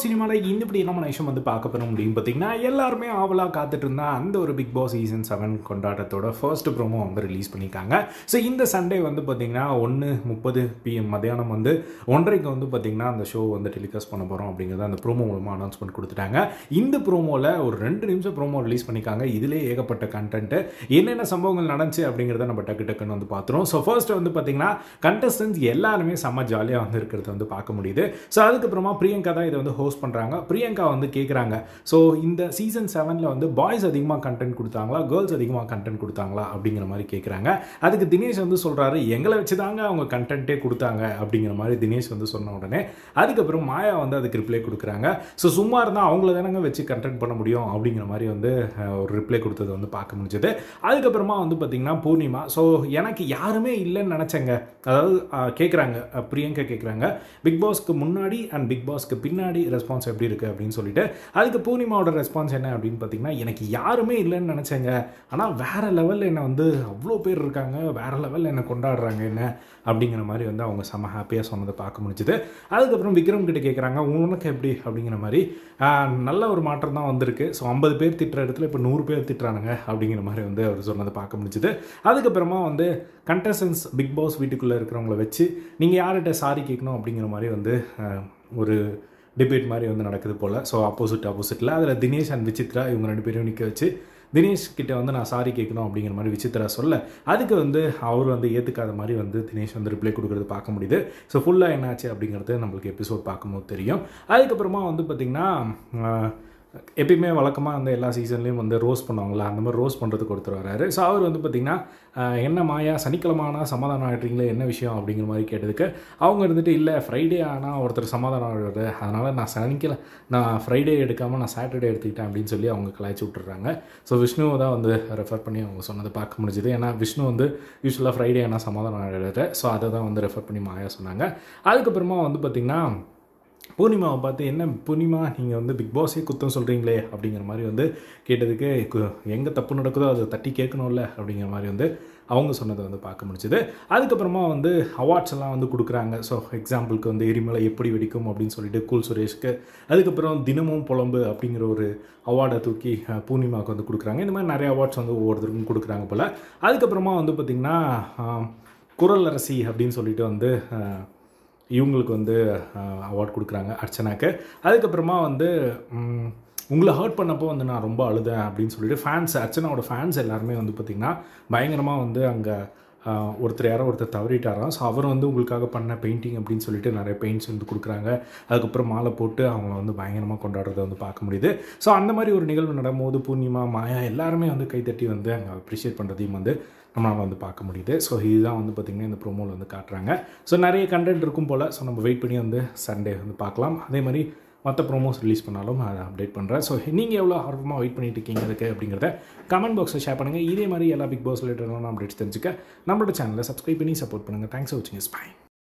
south சினிமாவில் இந்த இப்படி நம்ம விஷயம் வந்து பார்க்க போகிற முடியும் பார்த்தீங்கன்னா எல்லாருமே ஆவலாக காத்துட்டு இருந்தா அந்த ஒரு பிக் பாஸ் சீசன் செவன் கொண்டாட்டத்தோட ஃபர்ஸ்ட் ப்ரோமோ வந்து ரிலீஸ் பண்ணியிருக்காங்க ஸோ இந்த சண்டே வந்து பார்த்தீங்கன்னா ஒன்று முப்பது பிஎம் மத்தியானம் வந்து ஒன்றரைக்கு வந்து பார்த்தீங்கன்னா அந்த ஷோ வந்து டெலிகாஸ்ட் பண்ண போகிறோம் அப்படிங்கிறத அந்த ப்ரோமோ மூலமாக அனௌன்ஸ்மெண்ட் கொடுத்துட்டாங்க இந்த ப்ரோமோவில் ஒரு ரெண்டு நிமிஷம் ப்ரோமோ ரிலீஸ் பண்ணியிருக்காங்க இதிலே ஏகப்பட்ட கண்டென்ட்டு என்னென்ன சம்பவங்கள் நடந்துச்சு அப்படிங்கிறத நம்ம டக்கு டக்குன்னு வந்து பார்த்துருவோம் ஸோ ஃபர்ஸ்ட் வந்து பார்த்தீங்கன்னா கண்டஸ்டன்ஸ் எல்லாருமே செம்ம ஜாலியாக வந்து இருக்கிறத வந்து பார்க்க முடியுது ஸோ அதுக்கப்புறமா பிரியங்கா தான் இதை வந்து ஹோஸ்ட் பண்ணுறாங்க பிரியங்கா வந்து கேட்குறாங்க ஸோ இந்த சீசன் செவனில் வந்து பாய்ஸ் அதிகமாக கண்டென்ட் கொடுத்தாங்களா கேர்ள்ஸ் அதிகமாக கண்டென்ட் கொடுத்தாங்களா அப்படிங்கிற மாதிரி கேட்குறாங்க அதுக்கு தினேஷ் வந்து சொல்கிறாரு எங்களை வச்சு தாங்க அவங்க கண்டென்ட்டே கொடுத்தாங்க அப்படிங்கிற மாதிரி தினேஷ் வந்து சொன்ன உடனே அதுக்கப்புறம் மாயா வந்து அதுக்கு ரிப்ளை கொடுக்குறாங்க ஸோ சும்மா இருந்தால் அவங்கள தானங்க வச்சு கண்டென்ட் பண்ண முடியும் அப்படிங்கிற மாதிரி வந்து அஹ், ஒரு ரிப்ளை கொடுத்தது வந்து பார்க்க முடிஞ்சது அதுக்கப்புறமா வந்து பார்த்திங்கன்னா பூர்ணிமா ஸோ எனக்கு யாருமே இல்லைன்னு நினச்சேங்க அதாவது கேட்குறாங்க பிரியங்கா கேட்குறாங்க பிக் பாஸ்க்கு முன்னாடி அண்ட் பிக் பாஸ்க்கு பின்னாடி ரெஸ்பான்ஸ் எப்படி இருக்குது அப்படின்னு சொல்லிட்டு அதுக்கு பூர்ணிமாவோட ரெஸ்பான்ஸ் என்ன அப்படின்னு பார்த்தீங்கன்னா எனக்கு யாருமே இல்லைன்னு நினச்சேங்க ஆனால் வேறு லெவலில் என்னை வந்து அவ்வளோ பேர் இருக்காங்க வேறு லெவலில் என்னை கொண்டாடுறாங்க என்ன அப்படிங்கிற மாதிரி வந்து அவங்க செம்ம ஹாப்பியாக சொன்னதை பார்க்க முடிஞ்சுது அதுக்கப்புறம் விக்ரம் கிட்ட கேட்குறாங்க உனக்கு எப்படி அப்படிங்கிற மாதிரி ஆஹ், நல்ல ஒரு மாற்றம் தான் வந்திருக்கு ஸோ ஐம்பது பேர் திட்டுற இடத்துல இப்போ நூறு பேர் திட்டுறானுங்க அப்படிங்கிற மாதிரி வந்து அவர் சொன்னதை பார்க்க முடிஞ்சுது அதுக்கப்புறமா வந்து கண்டஸ்டன்ஸ் பிக் பாஸ் வீட்டுக்குள்ளே இருக்கிறவங்கள வச்சு நீங்கள் யார்கிட்ட சாரி கேட்கணும் அப்படிங்கிற மாதிரி வந்து ஆஹ், ஒரு டிபேட் மாதிரி வந்து நடக்குது போல் ஸோ ஆப்போசிட் ஆப்போசிட்டில் அதில் தினேஷ் அண்ட் விசித்ரா இவங்க ரெண்டு பேரும் நிற்க வச்சு தினேஷ் கிட்ட வந்து நான் சாரி கேட்கணும் அப்படிங்கிற மாதிரி விசித்ரா சொல்ல அதுக்கு வந்து அவர் வந்து ஏற்றுக்காத மாதிரி வந்து தினேஷ் வந்து ரிப்ளை கொடுக்குறது பார்க்க முடியுது ஸோ ஃபுல்லாக என்னாச்சு அப்படிங்கிறது நம்மளுக்கு எபிசோட் பார்க்கும்போது தெரியும் அதுக்கப்புறமா வந்து பார்த்திங்கன்னா ஆஹ், எப்பயுமே வழக்கமாக அந்த எல்லா சீசன்லேயும் வந்து ரோஸ் பண்ணுவாங்களா அந்த மாதிரி ரோஸ் பண்ணுறதுக்கு ஒருத்தர் வராரு ஸோ அவர் வந்து பார்த்திங்கன்னா ஆஹ், என்ன மாயா சனிக்கிழமை ஆனால் சமாதானம் ஆகிட்டீங்களே என்ன விஷயம் அப்படிங்கிற மாதிரி கேட்டதுக்கு அவங்க இருந்துட்டு இல்லை ஃப்ரைடே ஆனால் ஒருத்தர் சமாதானம் ஆகிடுவாரு அதனால் நான் சனிக்கிழமை நான் ஃப்ரைடே எடுக்காமல் நான் சாட்டர்டே எடுத்துக்கிட்டேன் அப்படின்னு சொல்லி அவங்க கலாய்ச்சி விட்டுறாங்க ஸோ விஷ்ணுவை தான் வந்து ரெஃபர் பண்ணி அவங்க சொன்னதை பார்க்க முடிஞ்சுது ஏன்னா விஷ்ணு வந்து யூஸ்வலாக ஃப்ரைடே ஆனால் சமாதானம் ஆகிடுறாரு ஸோ அதை தான் வந்து ரெஃபர் பண்ணி மாயா சொன்னாங்க அதுக்கப்புறமா வந்து பார்த்திங்கன்னா பூர்ணிமாவை பார்த்து என்ன பூர்ணிமா நீங்கள் வந்து பிக் பாஸே குத்தம் சொல்கிறீங்களே அப்படிங்கிற மாதிரி வந்து கேட்டதுக்கு எங்கே தப்பு நடக்குதோ அதை தட்டி கேட்கணும்ல அப்படிங்கிற மாதிரி வந்து அவங்க சொன்னதை வந்து பார்க்க முடிஞ்சுது அதுக்கப்புறமா வந்து அவார்ட்ஸ் எல்லாம் வந்து கொடுக்குறாங்க ஸோ எக்ஸாம்பிளுக்கு வந்து எரிமலை எப்படி வெடிக்கும் அப்படின்னு சொல்லிட்டு கூல் சுரேஷ்க்கு அதுக்கப்புறம் தினமும் புலம்பு அப்படிங்கிற ஒரு அவார்டை தூக்கி அஹ், பூர்ணிமாவுக்கு வந்து கொடுக்குறாங்க இந்த மாதிரி நிறைய அவார்ட்ஸ் வந்து ஒவ்வொருத்தருக்கும் கொடுக்குறாங்க போல் அதுக்கப்புறமா வந்து பார்த்திங்கன்னா ஆஹ், குரல் அரசி அப்படின்னு சொல்லிட்டு வந்து ஆஹ், இவங்களுக்கு வந்து அவார்ட் கொடுக்குறாங்க அர்ச்சனாக்கு அதுக்கப்புறமா வந்து ம், உங்களை ஹர்ட் பண்ணப்போ வந்து நான் ரொம்ப அழுதேன் அப்படின்னு சொல்லிட்டு ஃபேன்ஸ் அர்ச்சனாவோட ஃபேன்ஸ் எல்லாருமே வந்து பார்த்திங்கன்னா பயங்கரமாக வந்து அங்கே ஒருத்தர் யாரோ ஒருத்தர் தவறிட்டாராம் ஸோ அவர் வந்து உங்களுக்காக பண்ண பெயிண்டிங் அப்படின்னு சொல்லிட்டு நிறைய பெயிண்ட்ஸ் வந்து கொடுக்குறாங்க அதுக்கப்புறம் மாலை போட்டு அவங்கள வந்து பயங்கரமாக கொண்டாடுறதை வந்து பார்க்க முடியுது ஸோ அந்த மாதிரி ஒரு நிகழ்வு நடக்கும்போது பூர்ணிமா மாயா எல்லாருமே வந்து கைத்தட்டி வந்து அங்கே அப்ரிஷியேட் பண்ணுறதையும் வந்து நம்மளால் வந்து பார்க்க முடியுது ஸோ இதுதான் வந்து பார்த்திங்கன்னா இந்த ப்ரோமோவில் வந்து காட்டுறாங்க ஸோ நிறைய கண்டென்ட் இருக்கும் போல் ஸோ நம்ம வெயிட் பண்ணி வந்து சண்டே வந்து பார்க்கலாம் அதே மாதிரி மற்ற ப்ரோமோஸ் ரிலீஸ் பண்ணாலும் அதை அப்டேட் பண்ணுறேன் ஸோ நீங்கள் எவ்வளோ ஆர்வமாக வெயிட் பண்ணிட்டு இருக்கீங்க அதுக்கு அப்படிங்கிறத கமெண்ட் பாக்ஸில் ஷேர் பண்ணுங்கள் இதே மாதிரி எல்லா பிக் பாஸ் ரிலேட்டடான அப்டேட்ஸ் தெரிஞ்சுக்க நம்மளோட சேனலை சப்ஸ்கிரைப் பண்ணி சப்போர்ட் பண்ணுங்கள் தேங்க்ஸ் ஃபார் வாட்சிங் இஸ் பை